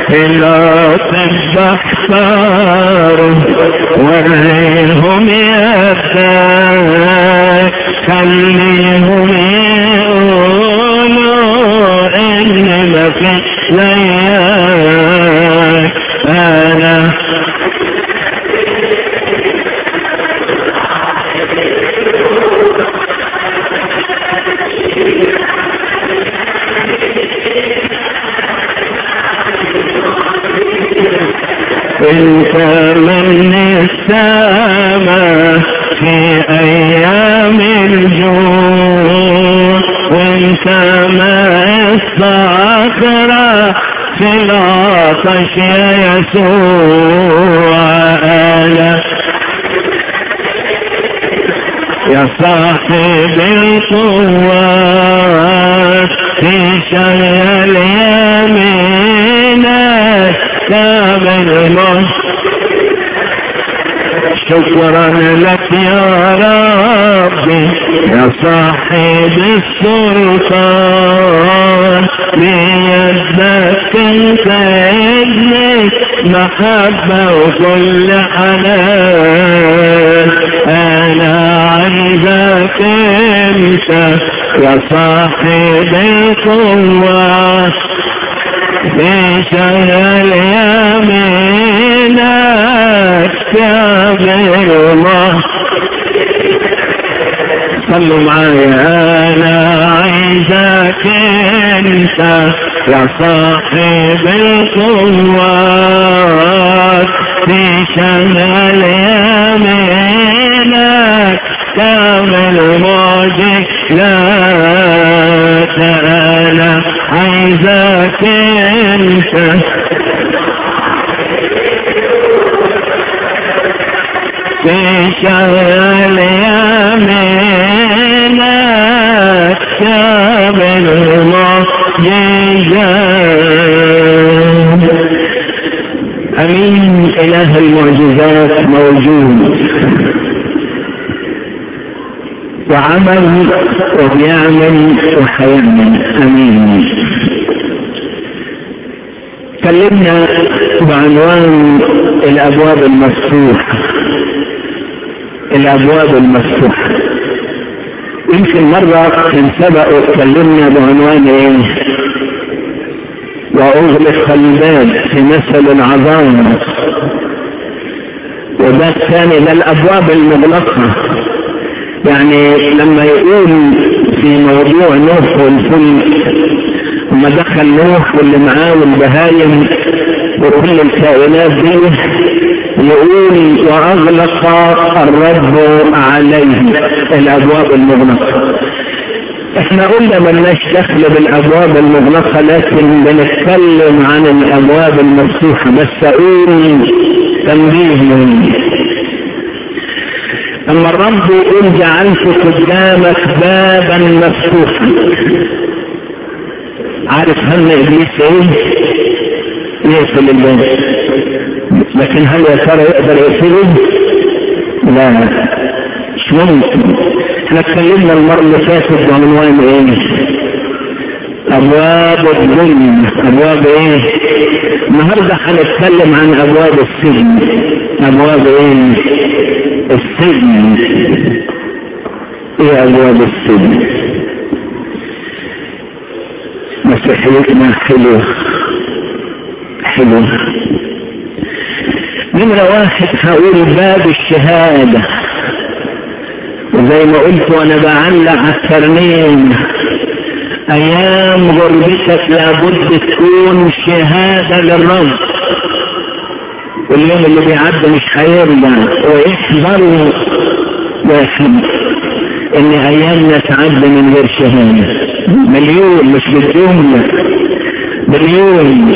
الأطباء احتاروا وريهم يدك خليهم يقولوا إن ما في لياك أنا انت من السماء في ايام الجوع وانت ما الصخرة في العطش يا يسوع انا يا صاحب القوات في شغل يمينك كامل الموت شكرا لك يا ربي يا صاحب السلطان بيدك انت ابنك محبة وكل حنان انا عايزك انت يا صاحب القوة في شغل يمينك كامل الله صلوا معايا انا عايزك انت يا صاحب القوات في شمال يمينك كامل موجك لا انا عايزك انت في شغل يمينك كامل معجزات أمين إله المعجزات موجود وعمل وبيعمل وحيعمل أمين تكلمنا بعنوان الأبواب المفتوحة الابواب المفتوحة يمكن مرة كان سبق واتكلمنا بعنوان ايه واغلق الباب في مثل العظام وده الثاني ده الابواب المغلقة يعني لما يقول في موضوع نوح والفلك لما دخل نوح واللي معاه والبهايم وكل الكائنات دي يقول واغلق الرب عليه الابواب المغلقه احنا قلنا ملناش دخل بالابواب المغلقه لكن بنتكلم عن الابواب المفتوحه بس اقول تنبيه مني اما الرب يقول جعلت قدامك بابا مفتوحا عارف هم ابليس ايه يقفل الباب لكن هل يا ترى يقدر يقفله؟ لا مش ممكن احنا اتكلمنا المرة اللي فاتت بعنوان ايه؟ ابواب الظلم ابواب ايه؟ النهارده هنتكلم عن ابواب السجن ابواب ايه؟ السجن ايه ابواب السجن؟ مسيحيتنا حلوه حلوه نمرة واحد هقول باب الشهادة وزي ما قلت وانا بعلق على الترنيم ايام غربتك لابد تكون شهادة للرب واليوم اللي بيعدي مش هيرجع ويحذروا واحد ان ايامنا تعدي من غير شهادة مليون مش بالجملة مليون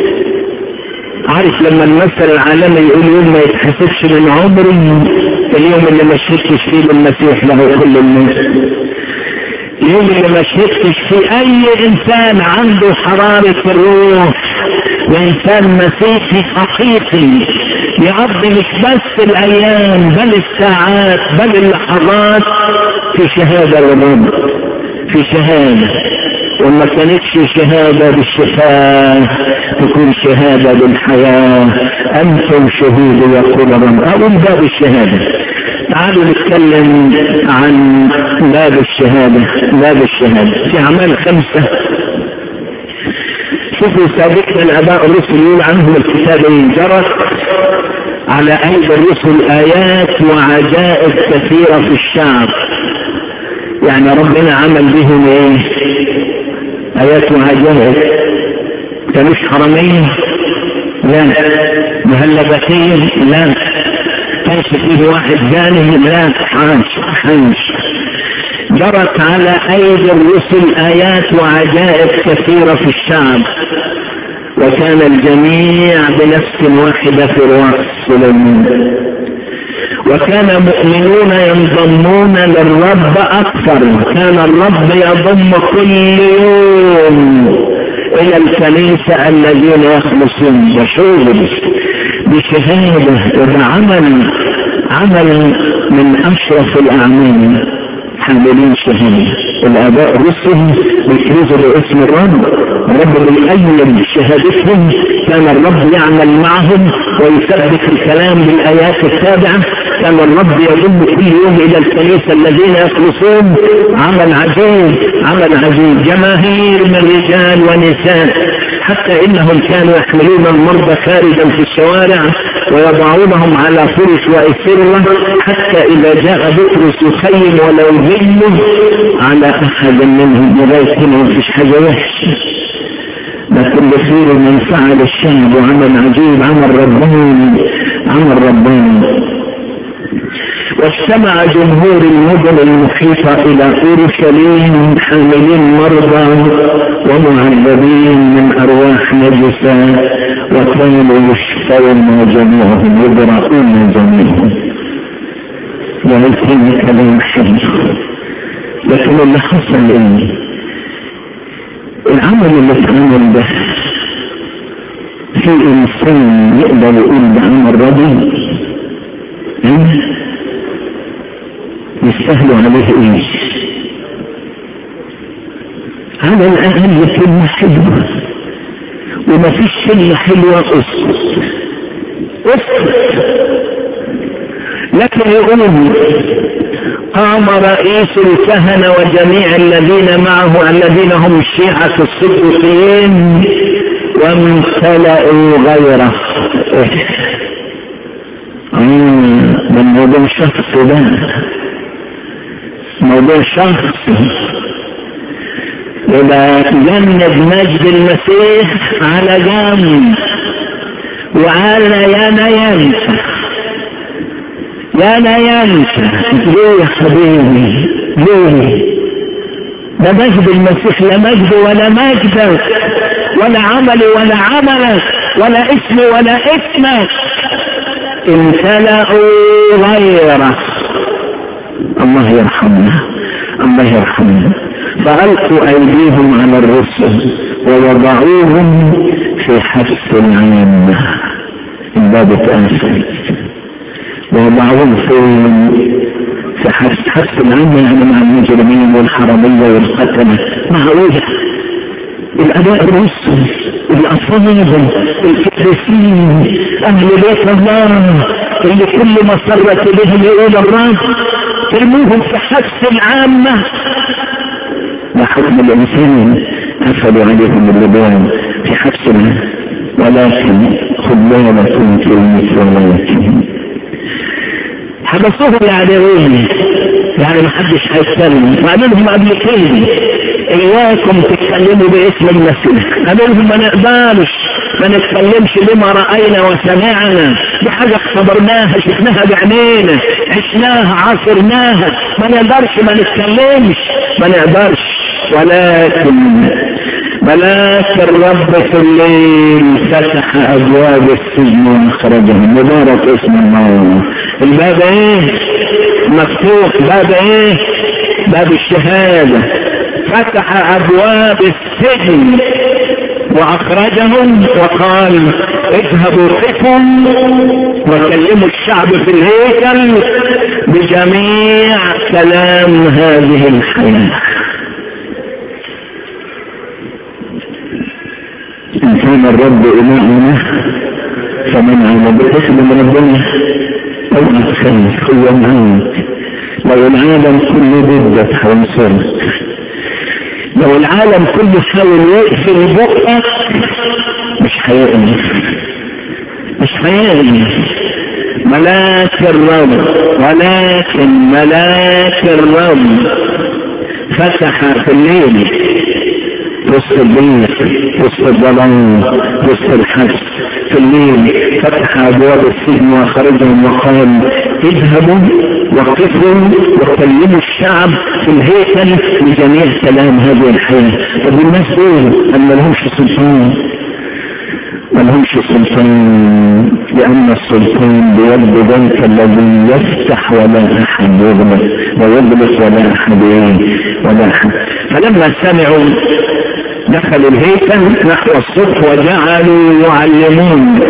عارف لما المثل العالمي يقول يوم ما يتحسبش من عمري اليوم اللي ما شركتش فيه بالمسيح له كل الناس اليوم اللي ما شركتش فيه اي انسان عنده حرارة الروح وانسان مسيحي حقيقي يقضي مش بس الايام بل الساعات بل اللحظات في شهادة للرب في شهادة وما كانتش شهادة بالشفاء تكون شهادة بالحياة أنتم شهود يقول الرب أقول باب الشهادة تعالوا نتكلم عن باب الشهادة باب الشهادة في أعمال خمسة شوفوا سابقنا الآباء الرسل يقول عنهم الكتاب جرت على أيدي الرسل آيات وعجائب كثيرة في الشعب يعني ربنا عمل بهم ايه آيات وعجائب كانوش حرمين لا مهلبتين لا كانش فيه واحد زاني لا حاش حاش جرت على أيدي الرسل آيات وعجائب كثيرة في الشعب وكان الجميع بنفس واحدة في رواق سليمان وكان مؤمنون ينضمون للرب أكثر كان الرب يضم كل يوم إلى الكنيسة الذين يخلصون بشغل بشهادة وده عمل عمل من أشرف الأعمال حاملين شهادة الآباء الرسل بيكرزوا باسم الرب الرب بيأيد شهادتهم كان الرب يعمل معهم ويثبت الكلام بالآيات السابعة كان الرب يضم كل يوم إلى الكنيسة الذين يخلصون عمل عجيب عمل عجيب جماهير من رجال ونساء حتى إنهم كانوا يحملون المرضى خارجا في الشوارع ويضعونهم على فرش وإسرة حتى إذا جاء بطرس يخيم ولو ظله على أحد منهم لغاية هنا مفيش حاجة وحشة لكن بخير من فعل الشعب وعمل عجيب عمل رباني عمل رباني واجتمع جمهور المدن المحيطة إلى أورشليم حاملين مرضى ومعذبين من أرواح نجسة وكانوا يشفون جميعهم يبرؤون جميعهم ويكون كلام حلو لكن اللي حصل ايه العمل اللي اتعمل ده في انسان يقدر يقول ده عمل رضي يستاهلوا عليه ايه على الاقل كلمة حلوة وما فيش كلمة حلوة اسكت اسكت لكن يقول قام رئيس الكهنة وجميع الذين معه الذين هم الشيعة الصدقيين وامتلأوا غيره من موضوع شخص ده موضوع شخص يبقى جند مجد المسيح على جنب وعلى يانا ينسى يانا ينسى ليه يا حبيبي ليه ده مجد المسيح لا مجد ولا مجدك ولا عملي ولا عملك ولا اسمي ولا اسمك امتلأوا غيره الله يرحمنا الله يرحمنا فألقوا أيديهم على الرسل ووضعوهم في حبس العامة الباب اتقفل ووضعوهم فين في حبس حبس العامة يعني مع المجرمين والحرامية والقتلة معقولة الأداء الرسل الأفاضل الكريسين أهل بيت الله اللي كل ما صرت بهم يقول الرب ترموهم في حبس العامة وحكم الإنسان قفلوا عليهم اللبان في حبس ولكن خلانة في المثلات حبسوهم يعني ايه؟ يعني ما حدش هيتكلم وقالوا لهم قبل كده اياكم تتكلموا باسم المسيح قالوا لهم ما نقبلش ما نتكلمش بما رأينا وسمعنا دي حاجة اختبرناها شفناها بعينينا عشناها عاصرناها ما نقدرش ما نتكلمش ما نقدرش ولكن ملاك الرب في الليل فتح ابواب السجن واخرجهم مبارك اسم الله الباب ايه مفتوح باب ايه باب الشهاده فتح ابواب السجن واخرجهم وقال اذهبوا قفوا وكلموا الشعب في الهيكل بجميع كلام هذه الحياه إن كان الرب إلهنا فمن على بتخدم ربنا اوعى تخاف هو معاك لو العالم كله ضدك هينصرك لو العالم كله حاول يقفل بقك مش هيقدر مش هيقدر ملاك الرب ولكن ملاك الرب فتح في الليل وسط البيت وسط الظلام وسط الحبس في الليل فتح ابواب السجن واخرجهم وقال اذهبوا وقفوا وكلموا الشعب في الهيكل لجميع كلام هذه الحياه طب الناس دول ما لهمش سلطان ما لهمش سلطان لأن السلطان بيد ذلك الذي يفتح ولا أحد يغلق ويغلق ولا أحد ولا أحد فلما سمعوا دخلوا الهيكل نحو الصبح وجعلوا يعلمون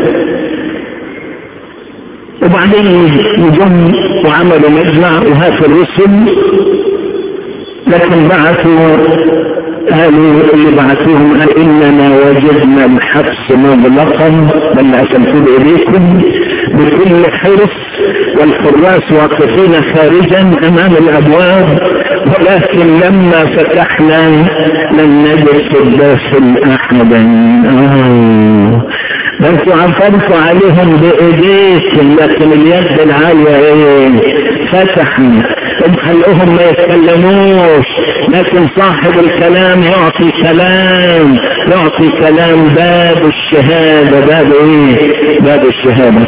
وبعدين جم وعملوا مجمع وهاتوا الرسل لكن بعثوا قالوا اللي بعثوهم قال اننا وجدنا الحبس مغلقا بل اسلمت اليكم بكل حرص والحراس واقفين خارجا امام الابواب ولكن لما فتحنا لم نجد في الداخل احدا آه. انتوا عفرتوا عليهم بايديكم لكن اليد العالية ايه فتحنا خلوهم ما يتكلموش لكن صاحب الكلام يعطي كلام يعطي كلام باب الشهادة باب ايه باب الشهادة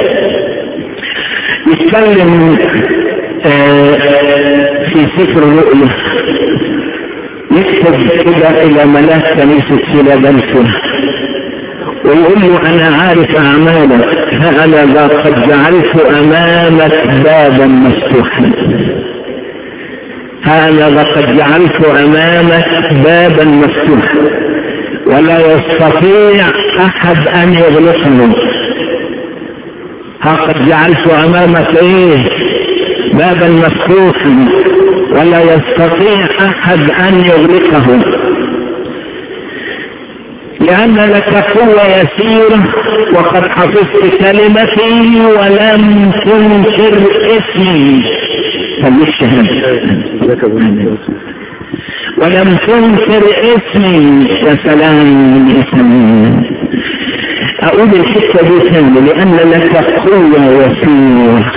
يتكلم آه في سفر الرؤيا يكتب كده الى ملاك كنيسة فيلادلفيا ويقول له انا عارف اعمالك فانا قد جعلت امامك بابا مفتوحا هذا لقد جعلت امامك بابا مفتوحا ولا يستطيع احد ان يغلقه ها قد جعلت امامك ايه بابا مفتوحا ولا يستطيع احد ان يغلقه لأن لك قوة يسيرة وقد حفظت كلمتي ولم تنكر اسمي هذه الشهادة ولم تنكر اسمي يا سلام يا سلام أقول الحتة دي تاني لأن لك قوة يسيرة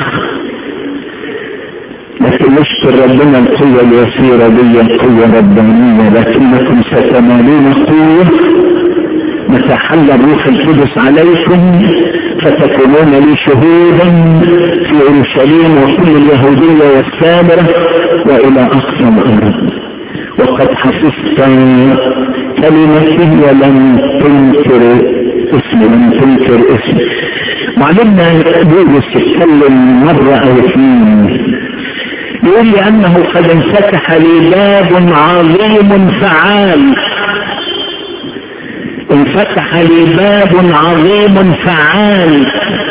لكن نشكر ربنا القوة اليسيرة دي قوة ربانية لكنكم ستنالون قوة متى حل الروح القدس عليكم فتكونون لي شهودا في اورشليم وكل اليهودية والسامرة والى اقصى الارض وقد حفظت كلمتي ولم تنكر اسمي لم تنكر اسمي معلمنا بولس يتكلم مرة او اثنين يقول لي انه قد انفتح لي باب عظيم فعال انفتح لي باب عظيم فعال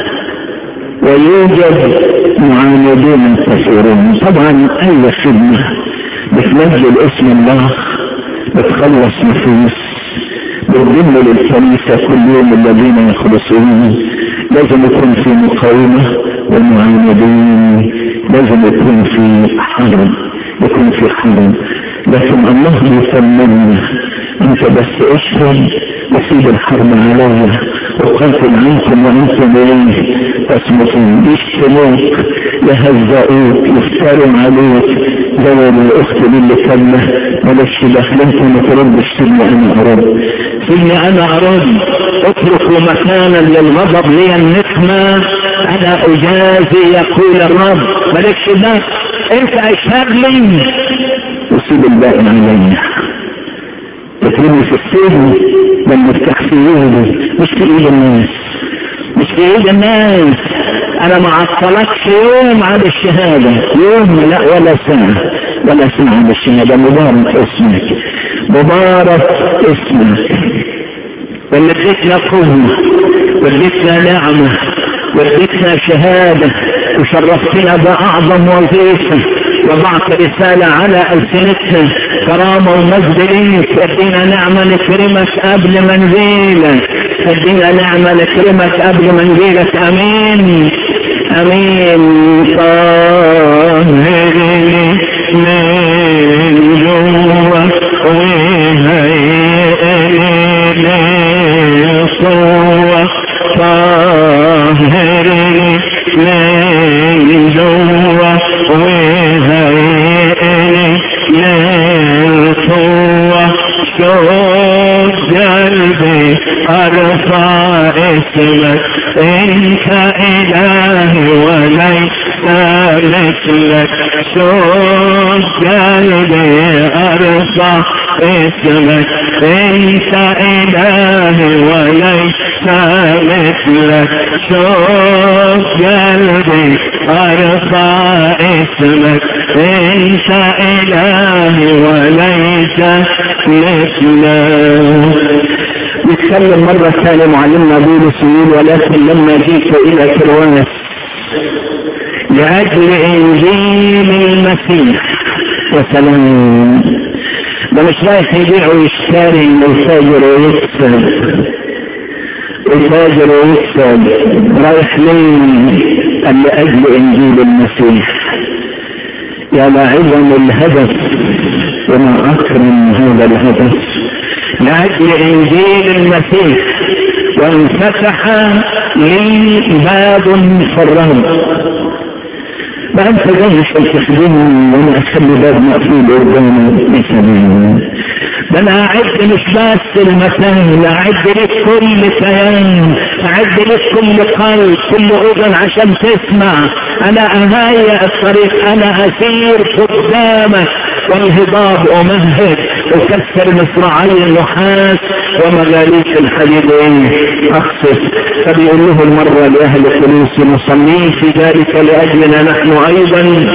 ويوجد معاندين كثيرون طبعا اي خدمة بتنزل اسم الله بتخلص نفوس بتضم للكنيسة كل يوم الذين يخلصون لازم يكون في مقاومة ومعاندين لازم يكون في حرب يكون في حرب لكن الله يسمنا انت بس اشهد وسيب الحرب عليا وقاتل عنكم وانتم ايه تصمتون يشتموك يهزئوك يفتروا عليك زي الاخت دي اللي كلمه مالكش دخل انت ما تردش سيبني انا ارد سيبني انا ارد اتركوا مكانا للغضب لي النقمه انا اجازي يقول الرب مالكش دخل انت اشهد لي وسيب الباقي عليا تترمي في السجن لما افتح في ايدي مش في ايد الناس مش في ايد الناس انا ما عطلكش يوم عن الشهادة يوم لا ولا سنة ولا سنة عن الشهادة مبارك اسمك مبارك اسمك واللي اديتنا قوة واديتنا نعمة واديتنا شهادة وشرفتنا بأعظم وظيفة وضعت رسالة على ألسنتهم كرامة ومجد ليك ادينا نعمة نكرمك قبل ما نزيلك ادينا نعمة نكرمك قبل ما نزيلك امين امين طهرني من جوا وهيئني لصوة طهرني من جوا وهيئني لصوة شوق قلبي ارفع اسمك انت الهي وليس مثلك شوق قلبي ارفع اسمك انت الهي وليس مثلك شوق قلبي ارفع اسمك انت الهي وليس مثلك يتكلم مرة ثانية معلمنا بولس يقول ولكن لما جئت إلى كرواس لأجل إنجيل المسيح وسلام ده مش رايح يبيع ويشتري ويتاجر ويكسب ويتاجر ويكسب رايح ليه؟ قال لأجل إنجيل المسيح يا لعظم الهدف وما أكرم هذا الهدف لأجل إنجيل المسيح وانفتح لي باب فرهم ما أنت جاي عشان تخدمني وأنا أخلي باب مقفول قدامي بسبيل ده أنا أعد مش بس المكان أعد لك كل كيان أعد لك كل قلب كل أذن عشان تسمع أنا أهيئ الطريق أنا أسير قدامك والهضاب أمهد وكسر مصراعي النحاس ومغاليق الحديد أخصص فبيقول له المرة لأهل فلوس نصلي في ذلك لأجلنا نحن أيضا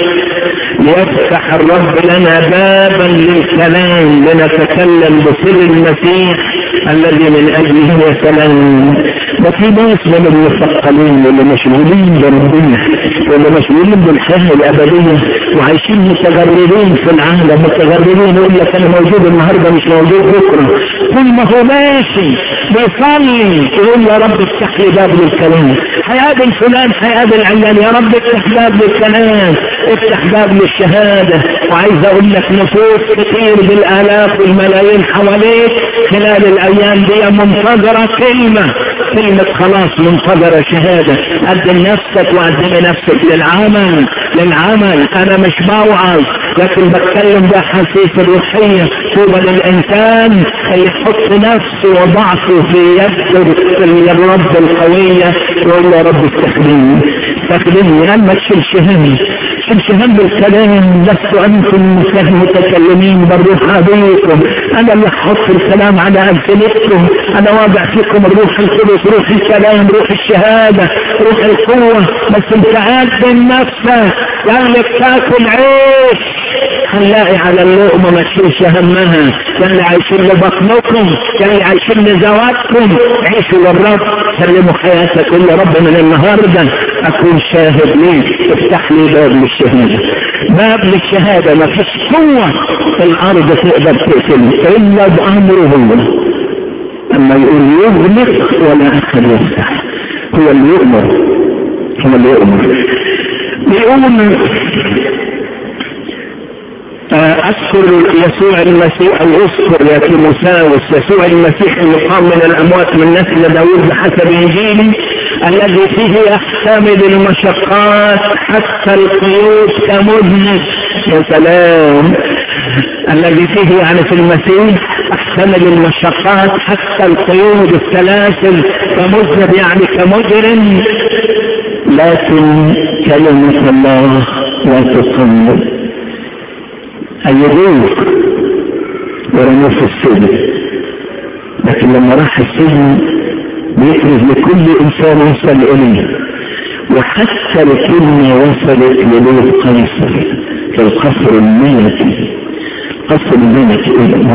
ليفتح الرب لنا بابا للكلام لنتكلم بسر المسيح الذي من اجله يسلم وفي ناس من المثقلين واللي مشغولين بربنا واللي مشغولين بالحياه الابديه وعايشين متغربين في العالم متغربين يقول لك انا موجود النهارده مش موجود بكره طول ما هو ماشي بيصلي يقول يا رب افتح لي باب للكلام هيقابل فلان هيقابل علان يا رب افتح باب للكلام افتح باب للشهاده وعايز اقول لك نفوس كتير بالالاف والملايين حواليك خلال الايام دي منتظره كلمه كلمة خلاص منتظرة شهادة قدم نفسك وقدم نفسك للعمل للعمل انا مش بوعظ لكن بتكلم باحاسيس الروحية طوبى للانسان اللي يحط نفسه وضعفه في يد الرب القوية ويقول يا رب استخدمني استخدمني انا ما تشيلش هم تشيلش هم بالكلام لست انتم متكلمين بالروح ابيكم انا اللي احط الكلام على السنتكم انا واضع فيكم الروح القدس روح الكلام روح الشهاده روح القوه بس انت قدم نفسك لانك تاكل عيش هنلاقي على اللقمة ما تشيلش همها اللي عايشين لبطنكم اللي عايشين لزواجكم عيشوا للرب سلموا حياتك يا رب من النهاردة أكون شاهد ليك افتح لي باب للشهادة باب للشهادة ما فيش قوة في الأرض تقدر تقتله إلا بأمره هو أما يقول يغلق ولا أحد يفتح هو اللي يؤمر هو اللي يؤمر بيقول اذكر يسوع المسيح او اذكر يا تيموساوس يسوع المسيح المقام من الاموات من نسل داوود بحسب انجيلي الذي فيه يحتمل المشقات حتى القيود كمذنب يا سلام الذي فيه يعني في المسيح احتمل المشقات حتى القيود السلاسل كمذنب يعني كمجرم لكن كلمة الله لا تصمد أيدوه ورموه في السجن لكن لما راح السجن بيفرز لكل إنسان وصل إليه وحتى الكلمة وصلت لبيت قيصر في القصر الملكي قصر الملكي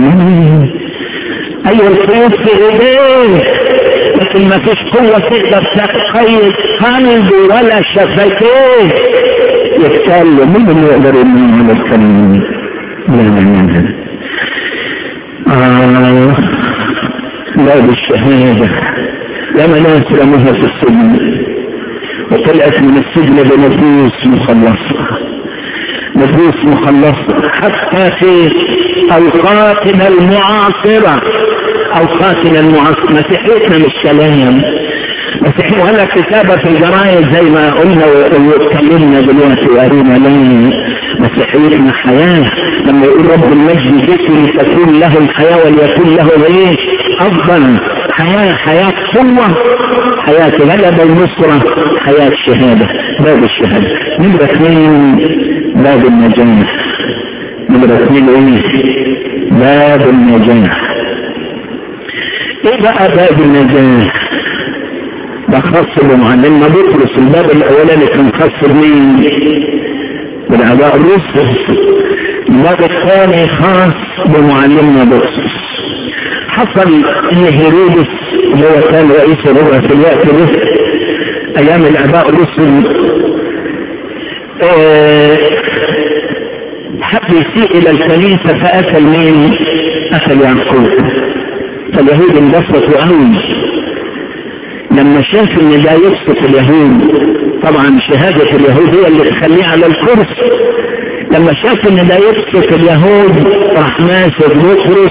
أيوة القيود في إيديه لكن ما فيش قوة تقدر تقيد قلبه ولا شفتيه يتكلم مين اللي يقدر يمنع على الكلام لا لا لا آه لا بالشهادة لما ناس رموها في السجن وطلعت من السجن بنفوس مخلصة نفوس مخلصة حتى في أوقاتنا المعاصرة أوقاتنا المعاصرة مسيحيتنا مش كلام مسيحي ولا كتابة في الجرايد زي ما قلنا واتكلمنا دلوقتي وقرينا ليه مسيحيتنا حياة لما يقول رب المجد ذكر تكون له الحياة وليكون له ايه افضل حياة حياة قوة حياة غلبة النصرة حياة الشهادة باب الشهادة نمرة اثنين باب النجاح نمرة اثنين ايه باب النجاح ايه بقى باب النجاح ده خاص بمعلمنا بطرس الباب الاولاني كان خاص بمين بالاباء الرسل الباب الثاني خاص بمعلمنا بطرس حصل ان هيرودس اللي هو كان رئيس الرؤى في الوقت ده ايام الاباء الرسل اه حب يسيء الى الكنيسه فاكل مين؟ اكل يعقوب فاليهود انبسطوا قوي لما شاف ان ده يسقط اليهود طبعا شهادة اليهود هي اللي تخليه على الكرسي لما شاف ان ده يسقط اليهود راح ماسك بطرس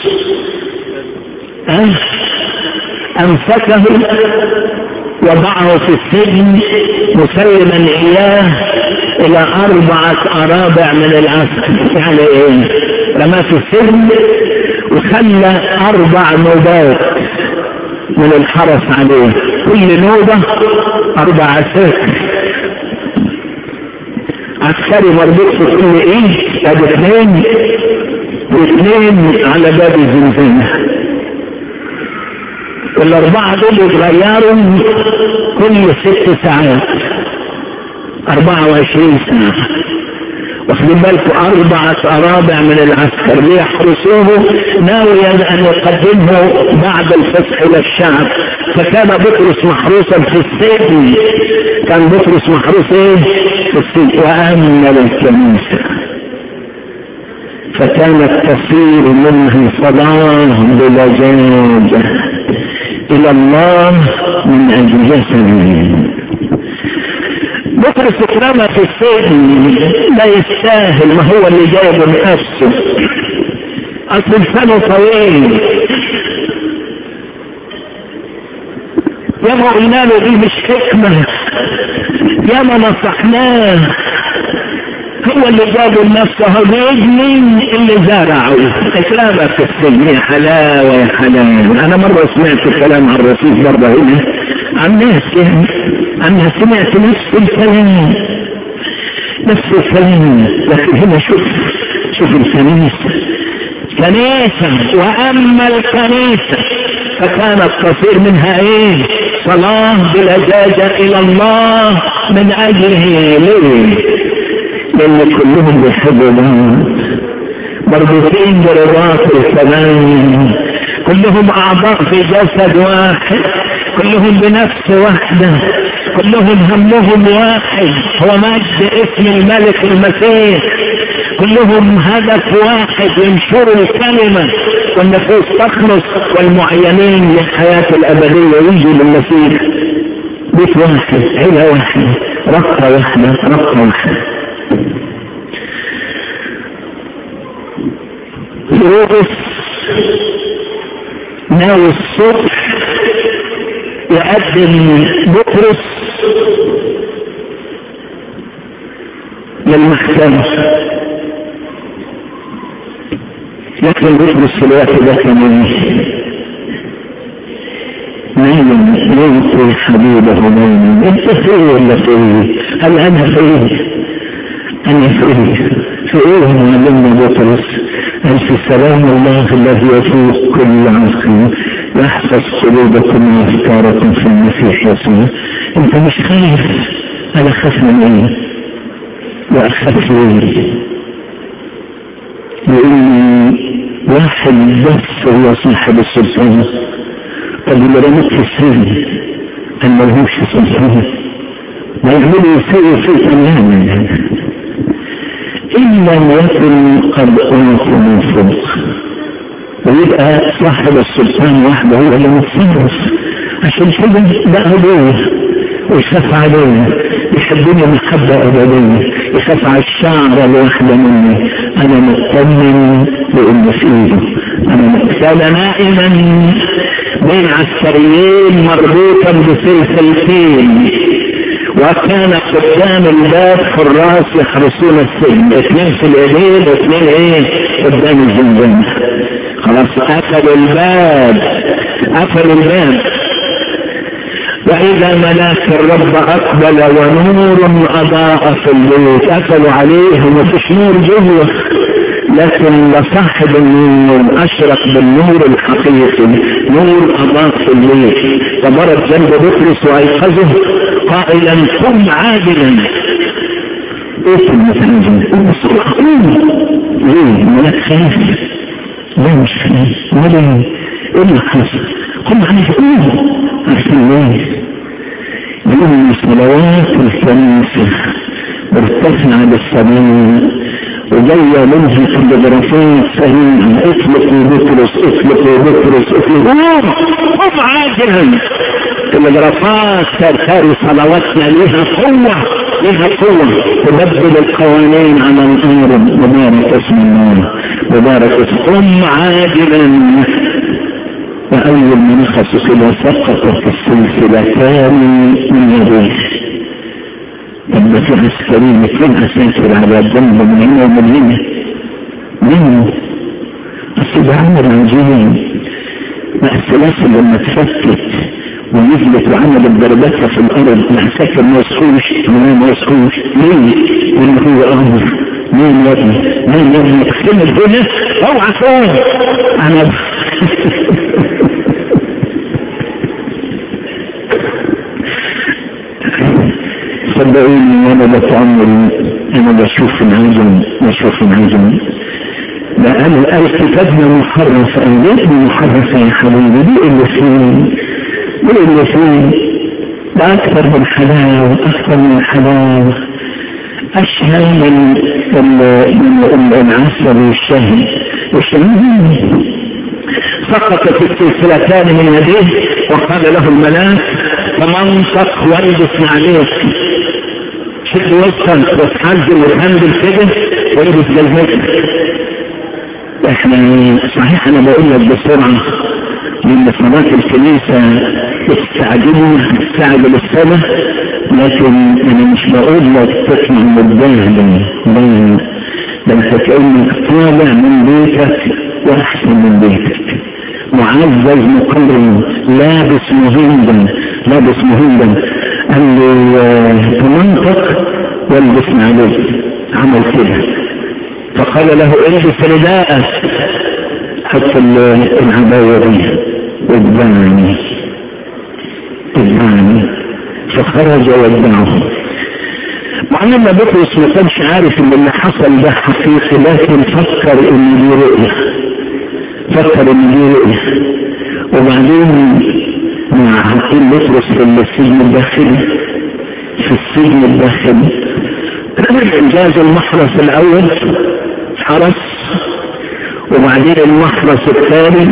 أه؟ امسكه وضعه في السجن مسلما اياه الى اربعة ارابع من العسكر يعني ايه رماه في السجن وخلى اربع نوبات من الحرس عليه كل نوبة اربع عساكر عسكري مربوط في كل ايد ادي اثنين واثنين على باب الزنزانة والاربعة دول يتغيروا كل ست ساعات اربعة وعشرين ساعة واخدين بالكم أربعة أرابع من العسكر ليحرسوه ناويا أن يقدمه بعد الفتح إلى الشعب فكان بطرس محروسا في السجن كان بطرس محروس إيه؟ في السجن وأمن الكنيسة فكانت تسير منه صلاة بلجاجة إلى الله من أجل جسده بطرس اترمى في السجن لا يستاهل ما هو اللي جايبه نفسه اصل لسانه طويل يا ما قلنا له دي مش حكمة يا ما نصحناه هو اللي جابه لنفسه هو مين اللي زرعه اترمى في السجن يا حلاوة يا حلاوة انا مرة سمعت كلام عن الرسول برضه هنا عن ناس يعني أنا سمعت نفس الكلام نفس الكلام لكن هنا شوف شوف الكنيسة كنيسة وأما الكنيسة فكانت تصير منها إيه صلاة بالأجاجة إلى الله من أجله ليه لأن كلهم بيحبوا بعض مربوطين برباط الكلام كلهم أعضاء في جسد واحد كلهم بنفس واحدة كلهم همهم واحد هو مجد اسم الملك المسيح كلهم هدف واحد ينشروا الكلمة والنفوس تخلص والمعينين للحياة الأبدية يجوا للمسيح بيت واحد عيلة واحدة رقة واحدة رقة واحدة يوقف ناوي الصبح يقدم بطرس للمحكمة لكن بطرس في الوقت ده كان نايم ينسي حبيبه نايم انت فيه ولا فيه هل انا فيه انا فيه في ايه معلمنا بطرس قال في سلام الله الذي يفوق كل عقل يحفظ قلوبكم وافكاركم في المسيح يسوع انت مش خايف انا خاف من ايه واخاف ليه يقول لي واحد بس هو صاحب السلطان طب اللي رميت في السجن قال ملهوش سلطان ويعملوا يسوي في تماما إن لم يكن قد أوتوا من فوق ويبقى صاحب السلطان وحده هو اللي متصرف عشان كده ده أبوه ويخاف عليه يحبني محبة أبدية يخاف على الشعر الواحدة مني أنا مطمن لأن في إيده أنا كان نائما بين عسكريين مربوطا بسلسلتين وكان قدام الباب حراس يحرسون السجن اثنين في الايدين واثنين ايه قدام الزنزانة خلاص قفلوا الباب قفلوا الباب وإذا ملاك الرب أقبل ونور أضاء في البيت قفلوا عليه ومفيش نور جوه لكن لصاحب النور أشرق بالنور الحقيقي نور أضاء في البيت فمرت جنب بطرس وأيقظه قائلا قم عادلا ايه المثل قم بسرعة قوم ليه الملاك خايف لا مش خايف ولا ايه اللي حصل قم عليه قوم عشان ليه يوم صلوات الخميسة ارتفع بالسماء وجاية منها تلغرافات سريعة اطلقوا بطرس اطلقوا بطرس اطلقوا قم عاجلا تلغرافات ترتاري صلواتنا لها قوة لها قوة تبدل القوانين على الأرض مبارك اسم الله مبارك اسم قم عاجلا وأول من نخص كده سقطت السلسلتان من يديه لما في عسكريين اثنين عساكر على الجنب من هنا ومن هنا منه اصل ده عمل عجيب مع السلاسل لما اتفكت ونزلت وعملت درجاتها في الارض العساكر ما يصحوش ولا ما يصحوش ليه؟ لان هو امر مين يا ابني؟ مين يا ابني؟ اختمت هنا اوعى فين؟ انا صدقوني وانا بتعمل انا بشوف العجم بشوف العجم ده انا الكتابنا محرف ايديتنا محرفة يا حبيبي دي اللي فيه دي اللي فيه ده اكثر من حلاوة اكثر من حلاوة اشهى من من العسل والشهد والشهد سقطت السلسلتان من يديه وقال له الملاك فمنطق والبس عليك شد وسطك وتحجم وتهندل كده والبس جلبتك احنا صحيح انا بقول لك بسرعة لان صلاة الكنيسة بتستعجلنا بتستعجل السنة لكن انا مش بقول لك تطلع متباهلة لا ده انت كأنك طالع من بيتك واحسن من بيتك معزز مكرم لابس مهندا لابس مهندا قال لي تمنطق والبس عليه عمل كده فقال له البس رداءك حط العباية دي واتبعني اتبعني فخرج واتبعه مع ان بطرس ما كانش عارف ان اللي حصل ده حقيقي لكن فكر ان دي رؤيه فكر ان دي رؤيه وبعدين مع حاطين بطرس في السجن الداخلي في السجن الداخلي جاز المحرس الاول حرس وبعدين المحرس الثاني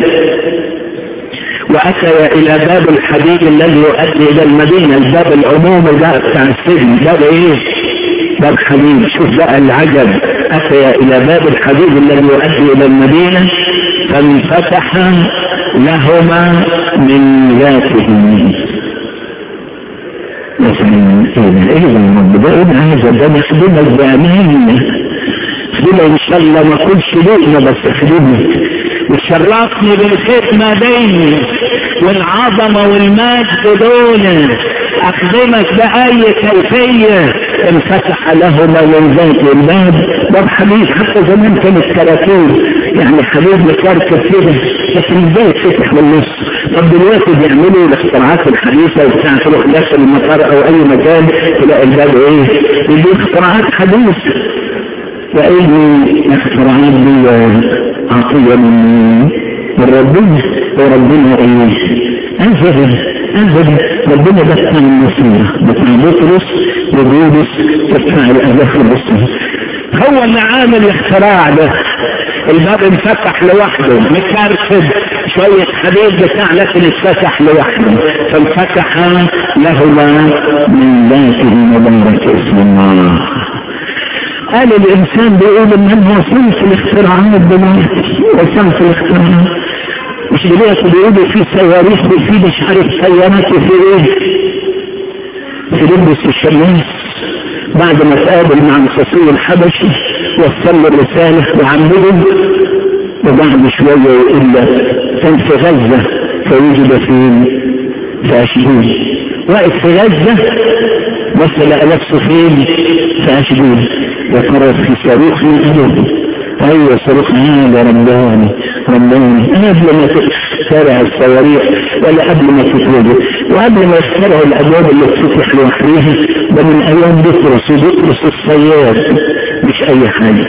واتى الى باب الحديد الذي يؤدي الى المدينه الباب العمومي ده بتاع السجن باب ايه باب حديد شوف بقى العجب اتى الى باب الحديد الذي يؤدي الى المدينه فانفتح لهما من ذاتهم مثلا ايه ايه ده ده ايه هذا ده نخدمك بامان خدمة ان شاء الله ما كنتش لقمة بس خدمك وشرفني بالخير ما بيني والعظمة والمجد دول اخدمك بأي كيفية انفتح لهما من ذات الباب باب حبيب حتى زمان كانت كراكيب يعني حبيب مكركب كده لكن ازاي يتفتح من النص طب دلوقتي بيعملوا الاختراعات الحديثة وبتاع تروح داخل المطار او اي مكان تلاقي الباب ايه دي اختراعات حديثة فأي اختراعات دي عطية من من ربنا وربنا ايه انزل ابدا ربنا ده بتاع النصيرة بتاع بطرس وبولس بتاع الالاف الرسل هو اللي عامل الاختراع ده الباب انفتح لوحده مكركب شوية حديد بتاع لكن اتفتح لوحده فانفتح لهما من ذاته مبارك اسم الله قال الانسان بيقول ان هو صنف الاختراعات دلوقتي وصنف الاختراعات مش دلوقتي بيقولوا في صواريخ وفي مش عارف سيارات وفي ايه في لبس الشماس بعد ما تقابل مع الخصوصي الحبشي وصل له الرسالة وعمله وبعد شوية يقول له كان في غزة فوجد فين في أشدود واقف في غزة بس لقى نفسه فين في أشدود وقرأ في صاروخ من أجل ايوه صاروخ هذا رباني رباني قبل ما تخترع الصواريخ ولا قبل ما تتوجد وقبل ما يخترعوا الابواب اللي تفتح لوحدها ده من ايام بطرس وبطرس الصياد مش اي حاجه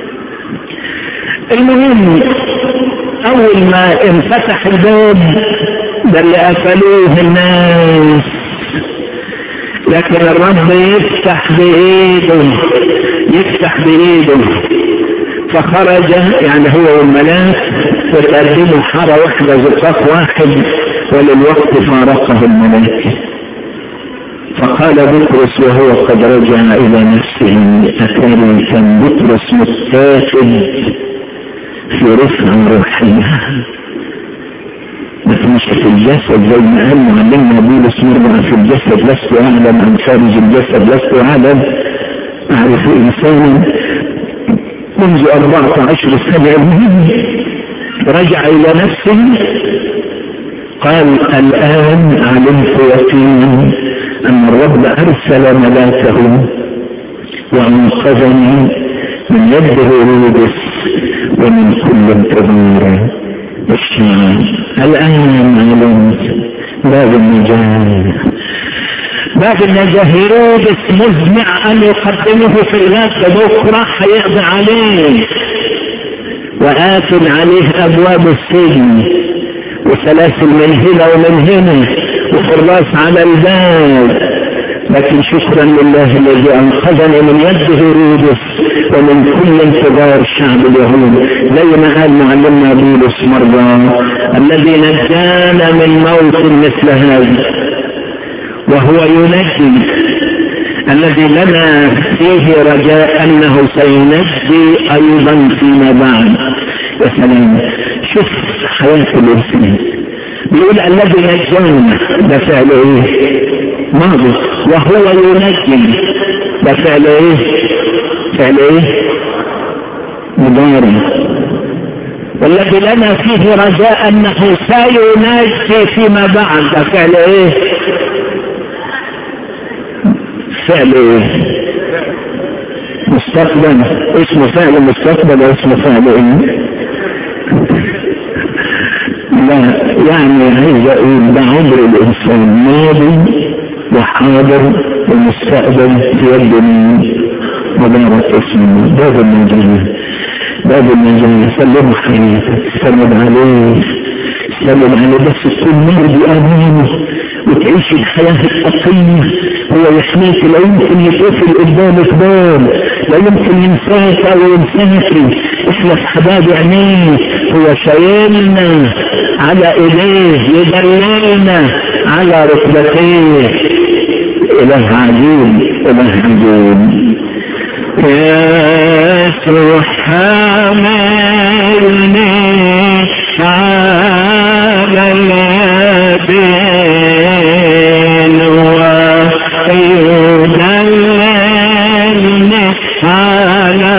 المهم اول ما انفتح الباب ده اللي قفلوه الناس لكن الرب يفتح بايده يفتح بايده فخرج يعني هو والملاك وتقدموا حارة واحدة زقاق واحد وللوقت فارقه الملاك فقال بطرس وهو قد رجع إلى نفسه أتاري كان بطرس متاخد في رفع روحية لكن مش في الجسد زي ما قال معلمنا بولس مرة في الجسد لست أعلم عن خارج الجسد لست أعلم أعرف إنسانا منذ أربعة عشر سنة رجع إلى نفسه قال الآن علمت يقينا أن الرب أرسل ملاكه وأنقذني من يد هيرودس ومن كل انتظار الشيعان الآن علمت باب النجاة باب النجاة هيرودس مزمع أن يقدمه في الغد بكرة هيقضي عليه وآكل عليه أبواب السجن وسلاسل من هنا ومن هنا وحراس على الباب لكن شكرا لله الذي انقذني من يد هيرودس ومن كل انتظار شعب اليهود زي ما قال معلمنا بولس مرة الذي نجانا من موت مثل هذا وهو ينجي الذي لنا فيه رجاء انه سينجي ايضا فيما بعد يا سلام شوف حياة الانسان بيقول الذي نجانا ده فعل ايه ماضي وهو ينجي ده فعل ايه فعل ايه مضارع والذي لنا فيه رجاء انه سينجي فيما بعد ده فعل ايه فعل ايه مستقبل اسمه فعل مستقبل اسمه فعل ايه لا يعني عايز اقول ده عمر الانسان ماضي وحاضر ومستقبل في يد مين مبارك اسمه باب النجاة باب النجاة سلم حياتك سلم عليه سلم عليه بس تكون مرضي امامه وتعيش الحياة التقية هو يحميك لا يمكن يتقفل قدامك باب لا يمكن ينساك او ينساك احنا في حباب عينيه هو شايلنا على ايديه يدللنا على ركبتيه اله عجيب اله عجيب يسوع حملني على اليدين ويدللني على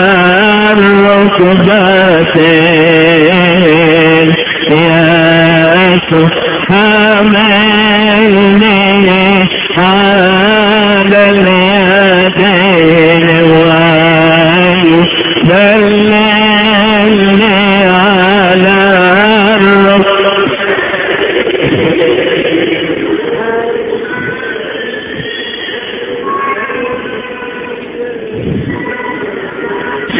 الركبتين يسوع حملني على اليدين ويدللني على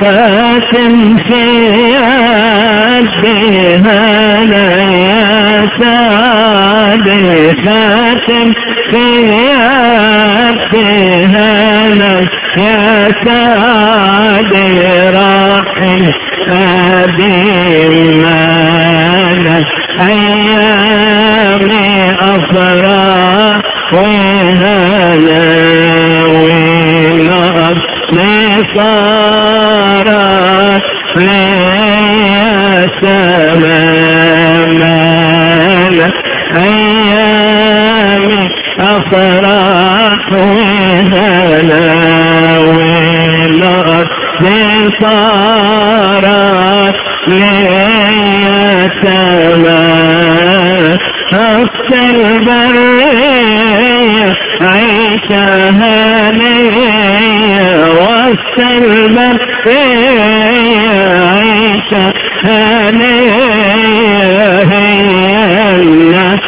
فاتن في بها لا صادقة في ابتهالك يا سادي راحل أديمانك أيامي أفراح وهلا ونار صارت لي سمامك أيامي أفراح وهلا ونار صارت لي سمامك أخت البرية عيشها ليا وسط البرية عيشها ليا هي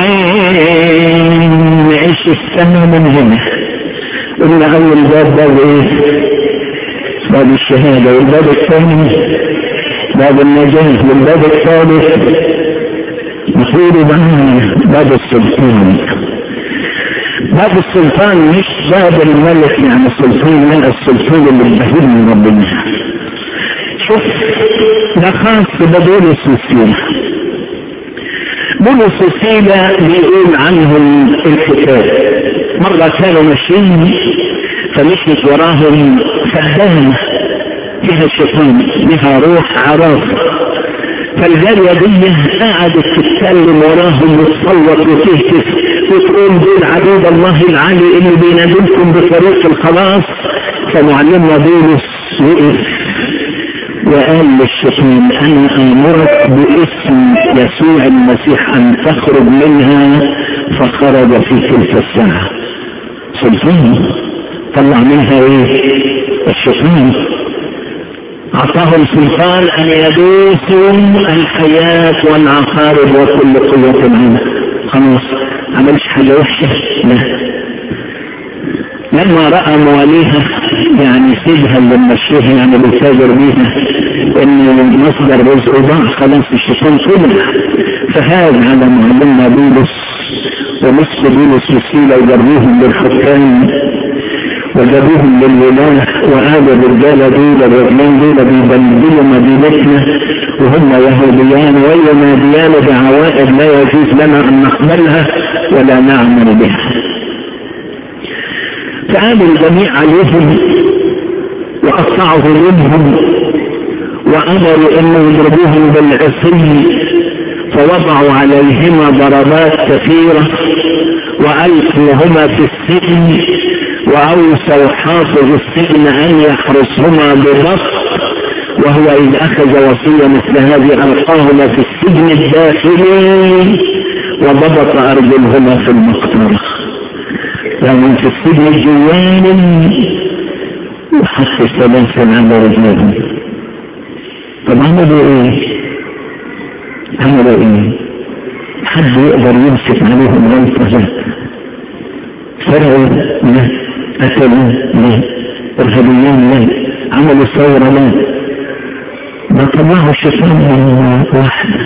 عين نعيش السنة من هنا قلنا أول باب باب إيه؟ باب الشهادة والباب الثاني باب النجاة والباب الثالث نقول معانا باب السلطان باب السلطان مش باب الملك يعني السلطان لا السلطان اللي بهير من ربنا شوف ده خاص ببولس وسيلة بولس وسيلة بيقول عنهم الكتاب مرة كانوا ماشيين فمشيت وراهم خدامة فيها شيطان لها روح عرافة فالجارية دي قعدت تتكلم وراهم وتصوت وتهتف وتقول دول عبيد الله العلي اللي بينادلكم بطريق الخلاص فمعلمنا بولس وقف وقال للشيطان انا امرك باسم يسوع المسيح ان تخرج منها فخرج في تلك الساعة سلطان طلع منها ايه الشيطان أعطاهم سلطان أن يدوسوا الحياة والعقارب وكل قوة العالم خلاص عملش حاجة وحشة لا لما رأى مواليها يعني سيبها اللي مشيها يعني بيتاجر بيها ان مصدر رزقه ضاع خلاص الشيطان طلع فهاج على معلمنا بولس ومثل بولس وسيلة وجروهم للحكام وجابوهم للولاة وقالوا الرجالة دول الرجلين دول بيبلدلوا مدينتنا وهم يهوديان ويناديان بعوائد لا يجوز لنا ان نقبلها ولا نعمل بها. فقالوا الجميع عليهم وقطعوا منهم وامروا انه يضربوهم بالعصي فوضعوا عليهما ضربات كثيره والقوهما في السجن وأوصوا حافظ السجن أن يحرسهما بضبط وهو إذ أخذ وصية مثل هذه ألقاهما في السجن الداخلي وضبط أرجلهما في المقطرة يعني في السجن الجواني وحط السلاسل على رجلهم طب عملوا ايه؟ عملوا ايه؟ حد يقدر يمسك عليهم غلطة لا فرعوا لا قتلوا لا ارهابيين لا عملوا ثورة لا ما طلعوا الشيطان واحدة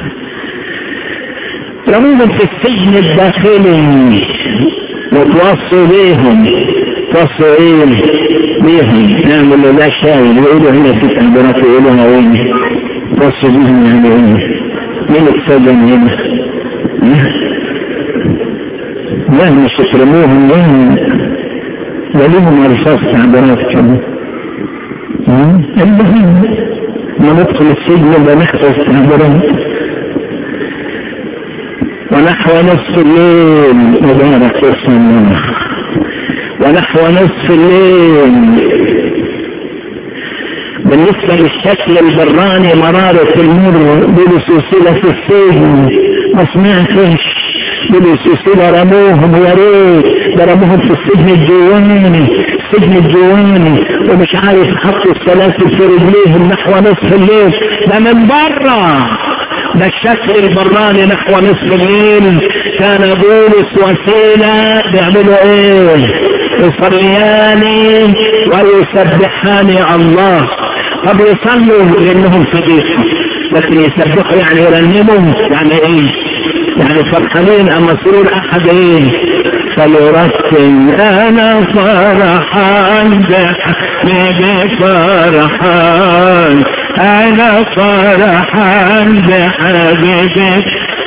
رموهم في السجن الداخلي وتوصوا بيهم توصوا ايه بيهم نعملوا لا شاي يقولوا هنا في تعبيرات يقولوها وين توصوا بيهم يعني ايه مين اتسجن هنا لا مش يكرموهم لهم ولهم رصاص تعبيرات كده المهم ما ندخل السجن بنحفظ تعبيرات ونحو نصف الليل مبارك اسم الله ونحو نصف الليل بالنسبة للشكل البراني مرارة المر بولس وسيلة في السجن ما سمعتش بولس وسيلة رموهم يا ريت ده رموهم في السجن الجواني السجن الجواني ومش عارف حطوا السلاسل في رجليهم نحو نصف الليل ده من بره ده الشكل البراني نحو نصف الليل كان بولس وسيلة بيعملوا ايه يصليان ويسبحان الله طب يصلوا لانهم في ضيقه لكن يسبحوا يعني يرنموا يعني ايه يعني فرحانين اما سرور احد ايه فليرتل انا فرحان بحبيبي فرحان انا فرحان بحبيبي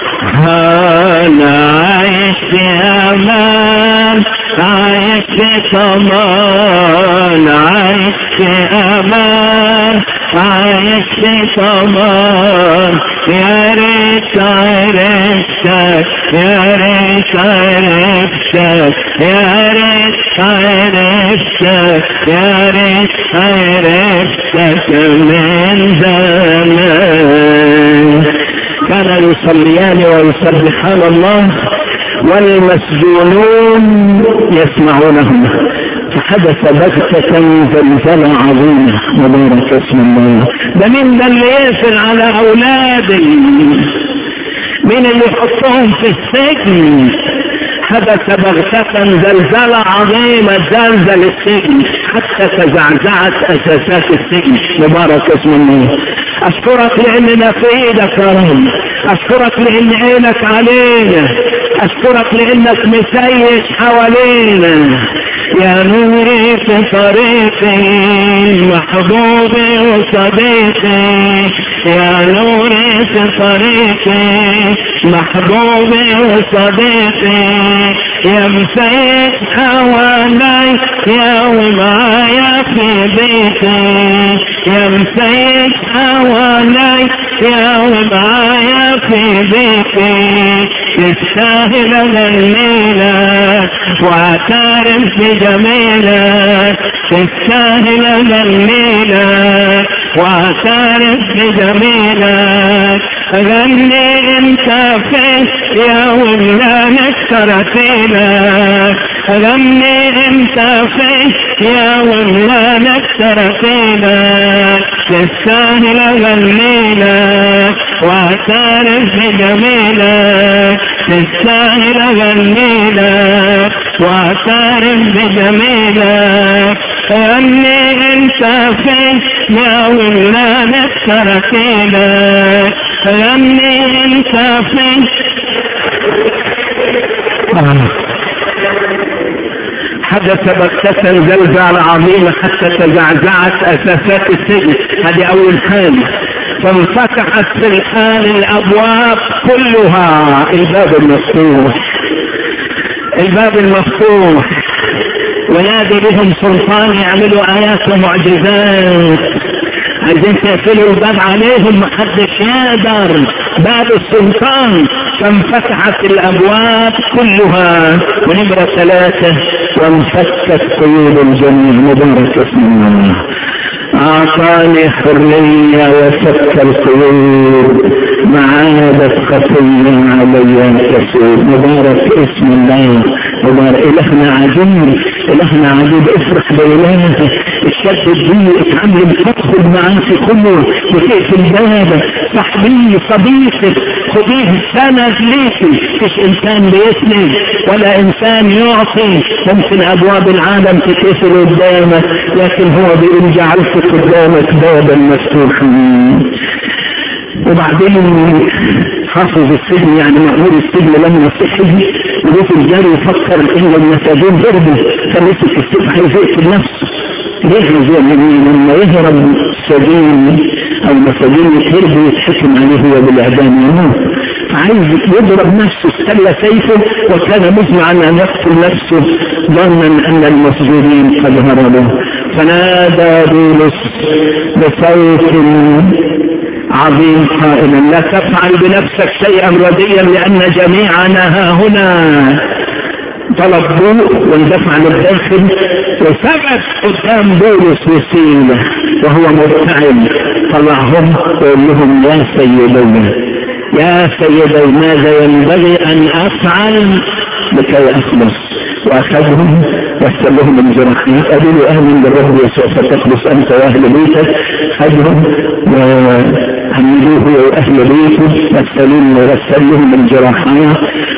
انا عايش في امان عايش في طمان عايش في امان عايش في طمان يا ريت عرفتك يا ريت عرفتك يا ريت عرفتك يا ريت عرفتك من زمان كان يصليان ويسبحان الله والمسجونون يسمعونهم فحدث بغتة زلزلة عظيمة مبارك اسم الله ده مين ده اللي يقفل على أولادي مين اللي يحطهم في السجن حدث بغتة زلزلة عظيمة زلزل السجن حتى تزعزعت أساسات السجن مبارك اسم الله أشكرك لأننا في إيدك يا رب أشكرك لأن عينك علينا أشكرك لأنك مسيس حوالينا يا نوري في طريقي محبوبي وصديقي يا نوري في طريقي محبوبي وصديقي يا مسيس حوالي يا ومعايا في بيتي يا مسيس حوالي يا ومعايا في بيتي تستاهل غنيلك واعترف بجميلك تستاهل غنيلك واعترف بجميلك غني انت في يا ولا نكسر فيلك غني انت في يا ولا نكسر فيلك تستاهل غنيلك واعترف بجميلك تستاهل غنيلك واعترف بجميلك غني انت في يا ولا نكسر فيلك غني انت في حدث بغتة زلزال عظيمة حتى تزعزعت أساسات السجن هذه أول حالة فانفتحت في الحال الأبواب كلها الباب المفتوح الباب المفتوح ونادي بهم سلطان يعملوا آيات ومعجزات عايزين تقفلوا الباب عليهم محدش يقدر باب السلطان فانفتحت الابواب كلها ونمرة ثلاثة وانفكت قيود الجميع مبارك اسم الله اعطاني حرية وفك القيود ما عادت خطية علي كثير مبارك اسم الله مبارك الهنا عجيب الهنا عجيب افرح بإلهك اشتد بيه اتعلم تدخل معاه في خلوة وتقفل بابك صاحبي صديقك خديه سند ليكي مش انسان بيسند ولا انسان يعطي ممكن ابواب العالم تتقفل قدامك لكن هو بيقول جعلت قدامك بابا مفتوحا وبعدين حافظ السجن يعني مأمور السجن لما صحي ولقيت الجاري يفكر ان المساجين ضربوا فمسك السجن عايز يقتل نفسه يهرب لما يهرب سجين او مساجين يتهرب يتحكم عليه هو بالاعدام يموت فعايز يضرب نفسه استل سيفه وكان مزمعا ان يقتل نفسه ظنا ان المسجونين قد هربوا فنادى بولس بصوت عظيم قائلا لا تفعل بنفسك شيئا رديا لان جميعنا ها هنا طلبوه واندفع للداخل وثبت قدام بولس وسيلة وهو مرتعب طلعهم وقال لهم يا سيدي يا سيدي ماذا ينبغي ان افعل لكي اخلص واخذهم وارسلهم الجراحين قالوا له اهلا بالرب يسوع فتخلص انت واهل بيتك خذهم وحملوه واهل بيته وارسلوا ورسل لهم الجراحات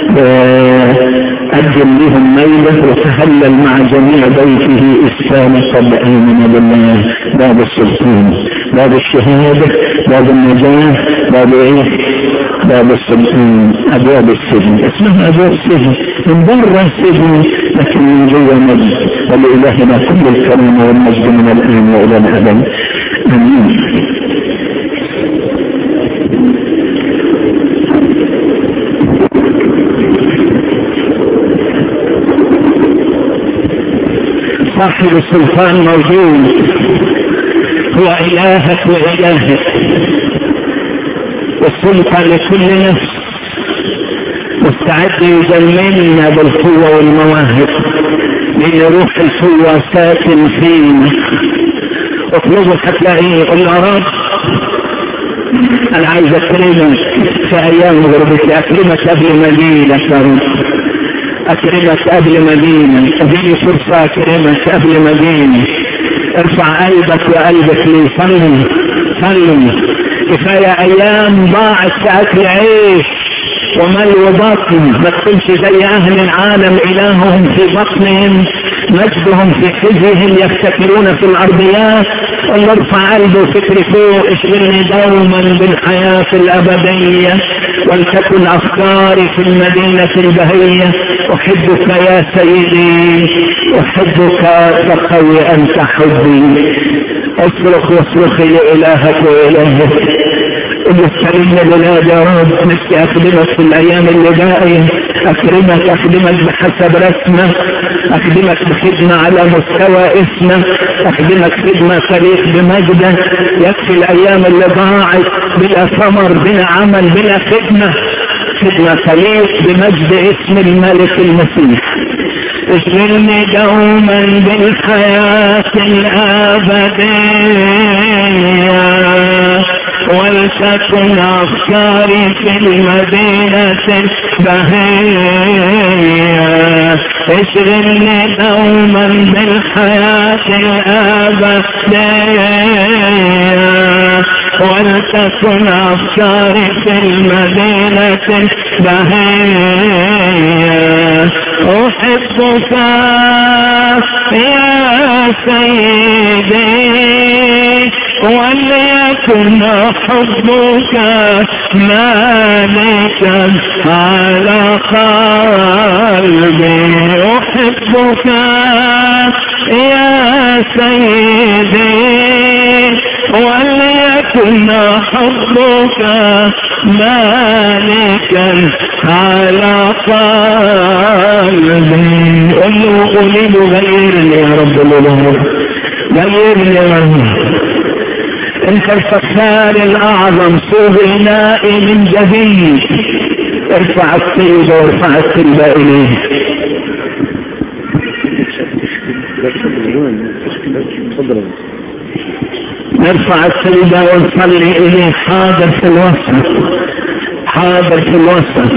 قدم لهم ميلة وتهلل مع جميع بيته إسلام قد آمن بالله باب السلطان باب الشهادة باب النجاة باب إيه باب السجن ابواب السجن اسمها ابواب السجن من برا السجن لكن من جوا مجد ولالهنا كل الكرم والمجد من الان والى الابد امين صاحب السلطان موجود هو إلهك وإلهك والسلطة لكل نفس مستعد يجملنا بالقوة والمواهب لأن روح القوة ساكن فينا اطلبه حتلاقيه قل يا رب أنا عايز أكرمك في أيام غربتي أكرمك قبل ما أجيلك يا رب أكرمك قبل ما أجيلك أديني فرصة أكرمك قبل ما أجيلك ارفع قلبك وقلبك لي صلي صلي كفاية ايام ضاعت في اكل عيش وملو بطن ما تكونش زي اهل العالم الههم في بطنهم مجدهم في حجهم يفتكرون في الارضيات والله ارفع قلبي وفكري فوق اشغلني دوما بالحياة الابدية ولتكن افكاري في المدينة البهية احبك يا سيدي احبك فقوي انت حبي اصرخ واصرخي لالهك والهك اللي استلمنا بلاد يا رب نفسي اخدمك في الايام اللي باقيه اكرمك اخدمك بحسب رسمك اخدمك بخدمة على مستوى اسمك اخدمك خدمة تليق بمجدك يكفي الايام اللي ضاعت بلا ثمر بلا عمل بلا خدمة خدمة تليق بمجد اسم الملك المسيح اشغلني دوما بالحياة الابدية ولتكن افكاري في المدينة البهية اشغلني دوما بالحياة الابدية ولتكن افكاري في المدينة البهية احبك يا سيدي وليكن حبك مالكا على قلبي احبك يا سيدي وليكن حبك مالكا على قلبي قل له قولي له غيرني يا رب الإله غيرني يا رب انت الفخار الاعظم صوب انائي من جديد ارفع الطيب وارفع الطيب اليه نرفع السيدة ونصلي إليه حاضر في الوسط حاضر في الوسط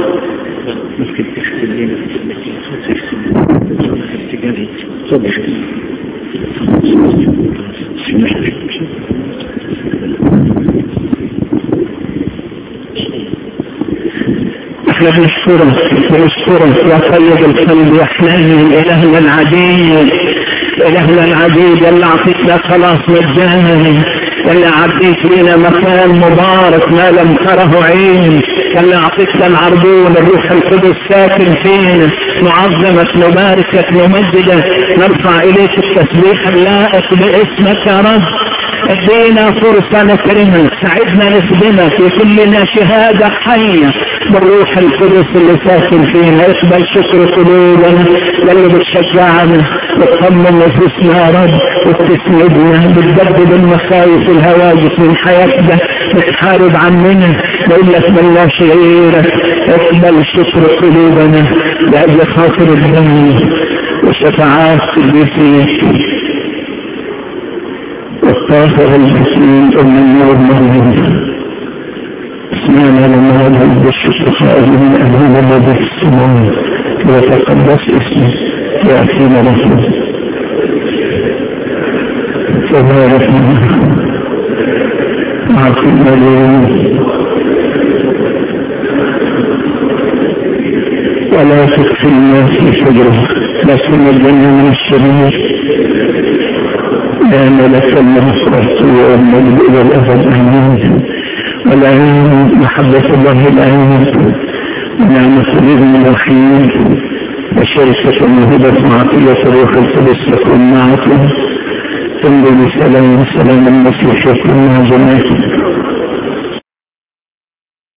احنا بنشكرك بنشكرك يا طيب القلب يا حنين الهنا العجيب الهنا العجيب اللي اعطيتنا خلاص مجاني اللي عديت لنا مكان مبارك ما لم تره عين اللي اعطيتنا العربون الروح القدس ساكن فينا نعظمك نباركك نمجدك نرفع اليك التسبيح اللائق باسمك يا رب ادينا فرصة نكرمك ساعدنا نخدمك وكلنا شهادة حية بالروح القدس اللي ساكن فينا اقبل شكر قلوبنا اللي بتشجعنا بتطمن نفوسنا يا رب وبتسندنا بتجدد المخايف الهواجس من حياتنا بتحارب عننا نقول لك بالله شعيرك اقبل شكر قلوبنا لاجل خاطر الدم وشفاعات قديسيك والطاهر المسلم ام النور مريم اسمعنا لما يذهب بالشكر خائف من أهل الذي في السماء ويتقدس اسمه ويأتينا رسوله تبارك عاقبنا اليوم ولا تكفي الناس في صدره لكن الجنة من الشرير يا ملك المغفرة والمجد إلى الأبد آمين والآن محبة الله الآن ونعمة الابن الوحيد وشركة المهبة معطية الروح القدس تكون معكم تمضي بسلام سلام المسيح يكون مع جميعكم